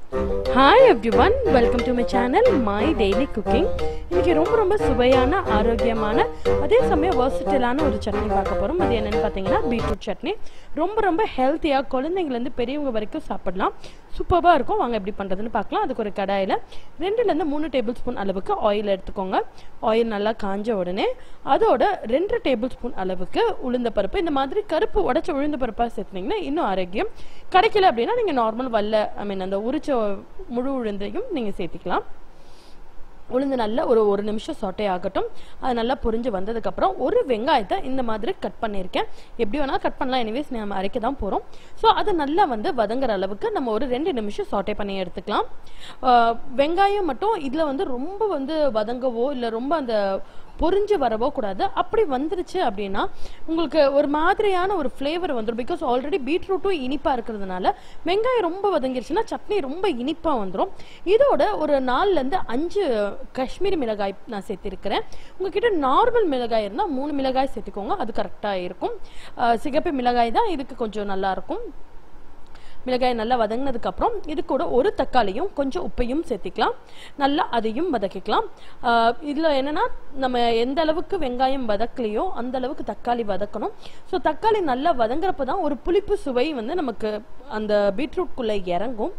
hi everyone welcome to my channel my daily cooking இன்னைக்கு ரொம்ப ரொம்ப சுவையான ஆரோக்கியமான அதே சமயம் வர்சிட்டலான ஒரு சட்னி பார்க்க போகிறோம் அது என்னென்னு பார்த்தீங்கன்னா பீட்ரூட் சட்னி ரொம்ப ரொம்ப ஹெல்த்தியாக குழந்தைங்கலேருந்து பெரியவங்க வரைக்கும் சாப்பிடலாம் சூப்பராக இருக்கும் வாங்க எப்படி பண்ணுறதுன்னு பார்க்கலாம் அதுக்கு ஒரு கடாயில் ரெண்டுலேருந்து மூணு டேபிள் ஸ்பூன் அளவுக்கு ஆயில் எடுத்துக்கோங்க ஆயில் நல்லா காஞ்ச உடனே அதோட ரெண்டு டேபிள் ஸ்பூன் அளவுக்கு உளுந்த பருப்பு இந்த மாதிரி கருப்பு உடச்ச உளுந்த பருப்பாக சேர்த்துனீங்கன்னா இன்னும் ஆரோக்கியம் கிடைக்கல அப்படின்னா நீங்கள் நார்மல் வல்ல ஐ மீன் அந்த உரிச்ச முழு உளுந்தையும் நீங்கள் சேர்த்திக்கலாம் உளுந்து நல்லா ஒரு ஒரு நிமிஷம் சொட்டை ஆகட்டும் அது நல்லா புரிஞ்சு வந்ததுக்கப்புறம் ஒரு வெங்காயத்தை இந்த மாதிரி கட் பண்ணியிருக்கேன் எப்படி வேணாலும் கட் பண்ணலாம் எனிவேஸ் நம்ம அரைக்க தான் போகிறோம் ஸோ அது நல்லா வந்து வதங்குற அளவுக்கு நம்ம ஒரு ரெண்டு நிமிஷம் சொட்டை பண்ணி எடுத்துக்கலாம் ஆஹ் வெங்காயம் மட்டும் இதில் வந்து ரொம்ப வந்து வதங்கவோ இல்லை ரொம்ப அந்த பொரிஞ்சு வரவோ கூடாது அப்படி வந்துருச்சு அப்படின்னா உங்களுக்கு ஒரு மாதிரியான ஒரு ஃப்ளேவர் வந்துடும் பிகாஸ் ஆல்ரெடி பீட்ரூட்டும் இனிப்பாக இருக்கிறதுனால வெங்காயம் ரொம்ப வதங்கிருச்சுன்னா சட்னி ரொம்ப இனிப்பாக வந்துடும் இதோட ஒரு நாலுலேருந்து அஞ்சு காஷ்மீரி மிளகாய் நான் சேர்த்திருக்கிறேன் உங்ககிட்ட நார்மல் மிளகாய் இருந்தால் மூணு மிளகாய் சேர்த்துக்கோங்க அது கரெக்டாக இருக்கும் அஹ் சிகப்பு மிளகாய் தான் இதுக்கு கொஞ்சம் நல்லா இருக்கும் மிளகாய் நல்லா வதங்கினதுக்கு அப்புறம் இது கூட ஒரு தக்காளியும் கொஞ்சம் உப்பையும் சேர்த்திக்கலாம் நல்லா அதையும் வதக்கிக்கலாம் இதில் என்னன்னா நம்ம எந்த அளவுக்கு வெங்காயம் வதக்கலையோ அந்த அளவுக்கு தக்காளி வதக்கணும் ஸோ தக்காளி நல்லா வதங்குறப்ப தான் ஒரு புளிப்பு சுவை வந்து நமக்கு அந்த பீட்ரூட்குள்ளே இறங்கும்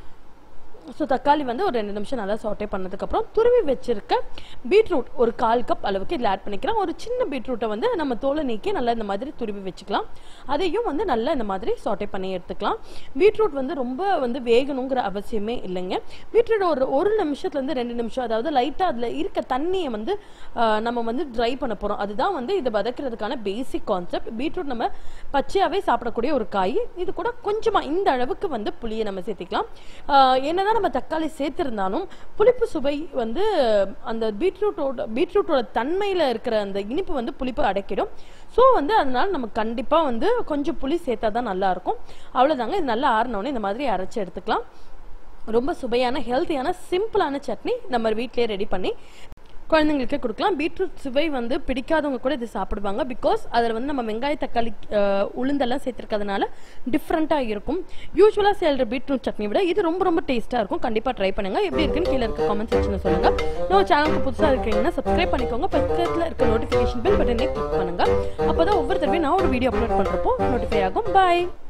ஸோ தக்காளி வந்து ஒரு ரெண்டு நிமிஷம் நல்லா சாட்டே பண்ணதுக்கப்புறம் துருவி வச்சிருக்க பீட்ரூட் ஒரு கால் கப் அளவுக்கு இதில் ஆட் பண்ணிக்கலாம் ஒரு சின்ன பீட்ரூட்டை வந்து நம்ம தோலை நீக்கி நல்லா இந்த மாதிரி துருவி வச்சுக்கலாம் அதையும் வந்து நல்லா இந்த மாதிரி சாட்டே பண்ணி எடுத்துக்கலாம் பீட்ரூட் வந்து ரொம்ப வந்து வேகணுங்கிற அவசியமே இல்லைங்க பீட்ரூட் ஒரு ஒரு நிமிஷத்துலேருந்து ரெண்டு நிமிஷம் அதாவது லைட்டாக அதில் இருக்க தண்ணியை வந்து ஆஹ், நம்ம வந்து ட்ரை பண்ண போகிறோம் அதுதான் வந்து இதை வதக்கிறதுக்கான பேசிக் கான்செப்ட் பீட்ரூட் நம்ம பச்சையாகவே சாப்பிடக்கூடிய ஒரு காய் இது கூட கொஞ்சமாக இந்த அளவுக்கு வந்து புளியை நம்ம சேர்த்திக்கலாம் ஆஹ், என்னதான் நம்ம தக்காளி சேர்த்திருந்தாலும் புளிப்பு சுவை வந்து அந்த பீட்ரூட்டோட பீட்ரூட்டோட தன்மையில் இருக்கிற அந்த இனிப்பு வந்து புளிப்பு அடைக்கிடும் ஸோ வந்து அதனால நம்ம கண்டிப்பாக வந்து கொஞ்சம் புளி சேர்த்தா தான் நல்லா இருக்கும் அவ்வளோதாங்க இது நல்லா ஆறினோடனே இந்த மாதிரி அரைச்சி எடுத்துக்கலாம் ரொம்ப சுவையான ஹெல்த்தியான சிம்பிளான சட்னி நம்ம வீட்டிலேயே ரெடி பண்ணி குழந்தைங்களுக்கு கொடுக்கலாம் பீட்ரூட் சுவை வந்து பிடிக்காதவங்க கூட இது சாப்பிடுவாங்க பிகாஸ் அதில் வந்து நம்ம வெங்காய தக்காளி அஹ், உளுந்தெல்லாம் சேர்த்துருக்கிறதுனால டிஃப்ரெண்ட்டாக இருக்கும் யூஸ்வலாக செய்கிற பீட்ரூட் சட்னி விட இது ரொம்ப ரொம்ப டேஸ்ட்டாக இருக்கும் கண்டிப்பாக ட்ரை பண்ணுங்க எப்படி இருக்குன்னு கீழே இருக்க காமெண்ட் செக்ஷனில் சொல்லுங்க நம்ம சேனலுக்கு புதுசாக இருக்கீங்கன்னா சப்ஸ்கிரைப் பண்ணிக்கோங்க பக்கத்தில் இருக்க நோட்டிஃபிகேஷன் பில் பட்டனே கிளிக் பண்ணுங்க அப்போ தான் ஒவ்வொரு தடவையும் நான் ஒரு வீடியோ அப்லோட் பண்ணுறப்போ நோட்டிஃபை ஆகும் பாய்